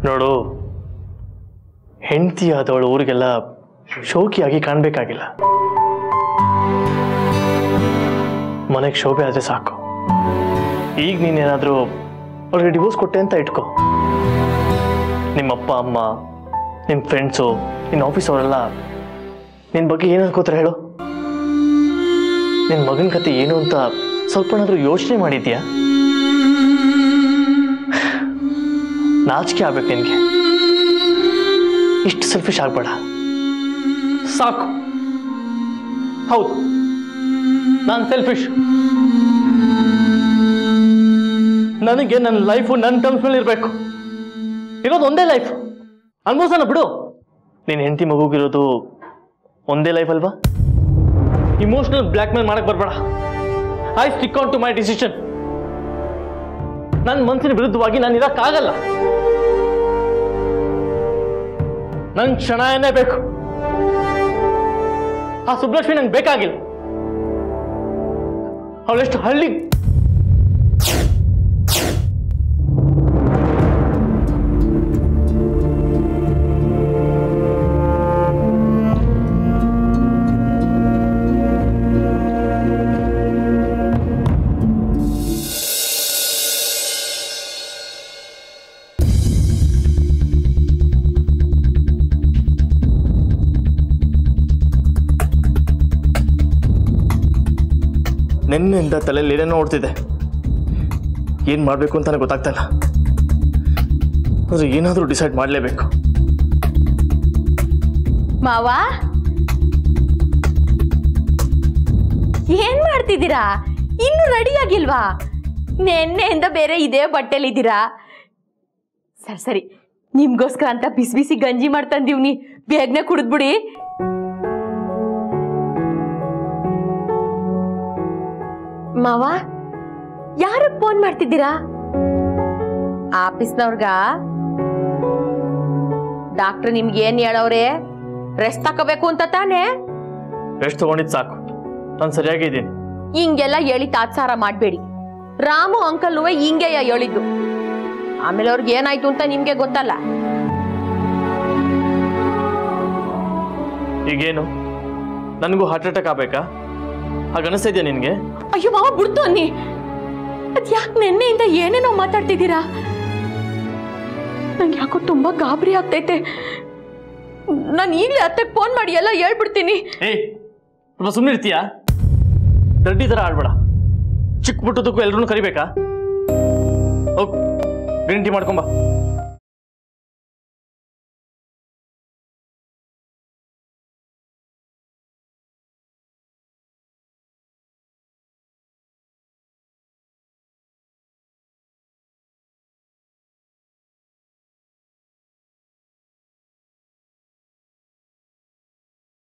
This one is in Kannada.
ನೋಡು ಹೆಂಡತಿ ಆದವಳು ಊರಿಗೆಲ್ಲ ಶೋಕಿಯಾಗಿ ಕಾಣಬೇಕಾಗಿಲ್ಲ ಮನೆಗೆ ಶೋಭೆ ಆದರೆ ಸಾಕು ಈಗ ನೀನೇನಾದರೂ ಅವ್ರಿಗೆ ಡಿವೋರ್ಸ್ ಕೊಟ್ಟೆ ಅಂತ ಇಟ್ಕೋ ನಿಮ್ಮಪ್ಪ ಅಮ್ಮ ನಿಮ್ಮ ಫ್ರೆಂಡ್ಸು ನಿನ್ನ ಆಫೀಸ್ ಅವರೆಲ್ಲ ನಿನ್ನ ಬಗ್ಗೆ ಏನು ಅನ್ಕೋತಾರೆ ಹೇಳು ನಿನ್ನ ಮಗನ ಕತೆ ಏನು ಅಂತ ಸ್ವಲ್ಪನಾದ್ರೂ ಯೋಚನೆ ಮಾಡಿದ್ಯಾ ನಾಚಿಕೆ ಆಗ್ಬೇಕು ನಿನಗೆ ಇಷ್ಟು ಸೆಲ್ಫಿಶ್ ಆಗ್ಬೇಡ ಸಾಕು ಹೌದು ನಾನು ಸೆಲ್ಫಿಶ್ ನನಗೆ ನನ್ನ ಲೈಫು ನನ್ನ ಟರ್ಮ್ಸ್ ಮೇಲೆ ಇರಬೇಕು ಇರೋದು ಒಂದೇ ಲೈಫ್ ಅನ್ಭವಿಸೋಣ ಬಿಡು ನೀನು ಹೆಂಡತಿ ಮಗುಗಿರೋದು ಒಂದೇ ಲೈಫ್ ಅಲ್ವಾ ಇಮೋಷನಲ್ ಬ್ಲ್ಯಾಕ್ ಮೇಲ್ ಮಾಡಕ್ ಬರ್ಬೇಡ I stick on to my decision ನನ್ನ ಮನಸ್ಸಿನ ವಿರುದ್ಧವಾಗಿ ನಾನು ಇರೋಕ್ಕಾಗಲ್ಲ ನನ್ ಕ್ಷಣನೇ ಬೇಕು ಆ ಸುಬ್ಲಕ್ಷ್ಮಿ ನಂಗೆ ಬೇಕಾಗಿಲ್ಲ ಅವಳೆಷ್ಟು ಹಳ್ಳಿ ನಿನ್ನೆಯಿಂದ ತಲೆಯಲ್ಲಿ ಏನೇನೋ ಓಡ್ತಿದೆ ಏನು ಮಾಡಬೇಕು ಅಂತ ನನಗೆ ಗೊತ್ತಾಗ್ತಾ ಇಲ್ಲ ಆದರೆ ಏನಾದರೂ ಡಿಸೈಡ್ ಮಾಡಲೇಬೇಕು ಮಾವ ಏನ್ ಮಾಡ್ತಿದ್ದೀರಾ ಇನ್ನು ರೆಡಿ ಆಗಿಲ್ವಾ ನೆನ್ನೆಯಿಂದ ಬೇರೆ ಇದೇ ಬಟ್ಟೆಲಿದ್ದೀರಾ ಸರಿ ಸರಿ ನಿಮ್ಗೋಸ್ಕರ ಅಂತ ಬಿಸಿ ಬಿಸಿ ಗಂಜಿ ಮಾಡ್ತಂದೀವ್ನಿ ಬೇಗನೆ ಕುಡಿದ್ಬಿಡಿ ಮಾವ ಯಾರಕ್ ಫೋನ್ ಮಾಡ್ತಿದ್ದೀರಾ ಆಫೀಸ್ನವ್ರಗ ಡಾಕ್ಟರ್ ನಿಮ್ಗೆ ಏನ್ ಹೇಳವ್ರೆ ರೆಸ್ಟ್ ತಕೋಬೇಕು ಅಂತ ತಾನೇ ಎಷ್ಟು ತೊಗೊಂಡಿದ್ದು ಸಾಕು ನಾನು ಸರಿಯಾಗಿ ಇದ್ದೀನಿ ಹಿಂಗೆಲ್ಲ ಹೇಳಿ ತಾತ್ಸಾರ ಮಾಡ್ಬೇಡಿ ರಾಮು ಅಂಕಲ್ ಹಿಂಗೆ ಹೇಳಿದ್ದು ಆಮೇಲೆ ಅವ್ರಿಗೆ ಏನಾಯ್ತು ಅಂತ ನಿಮ್ಗೆ ಗೊತ್ತಲ್ಲ ಈಗೇನು ನನಗೂ ಹಾರ್ಟ್ ಅಟ್ಯಾಕ್ ಆಗ್ಬೇಕಾ ಹಾಗೆ ಅನಿಸ್ತಾ ಇದೆಯಾ ನಿನಗೆ ಅಯ್ಯೋ ಮಾವ ಬಿಡ್ತು ಅನ್ನಿ ಅದ್ ಯಾಕೆ ನಿನ್ನೆಯಿಂದ ಏನೇನೋ ಮಾತಾಡ್ತಿದ್ದೀರಾ ನಂಗೆ ಯಾಕೋ ತುಂಬಾ ಗಾಬರಿ ಆಗ್ತೈತೆ ನಾನು ಈಗಲೇ ಅತ್ತಕ್ಕೆ ಫೋನ್ ಮಾಡಿ ಎಲ್ಲ ಹೇಳ್ಬಿಡ್ತೀನಿ ಏಯ್ ಸ್ವಲ್ಪ ಸುಮ್ಮನೆ ಇರ್ತೀಯಾ ದಡ್ಡಿ ಥರ ಆಡ್ಬೇಡ ಚಿಕ್ಕ ಪುಟ್ಟದಕ್ಕೂ ಎಲ್ರೂ ಕರಿಬೇಕಾ ಹೋಗ್ ಗ್ರೀನ್ ಟೀ ಮಾಡ್ಕೊಂಬ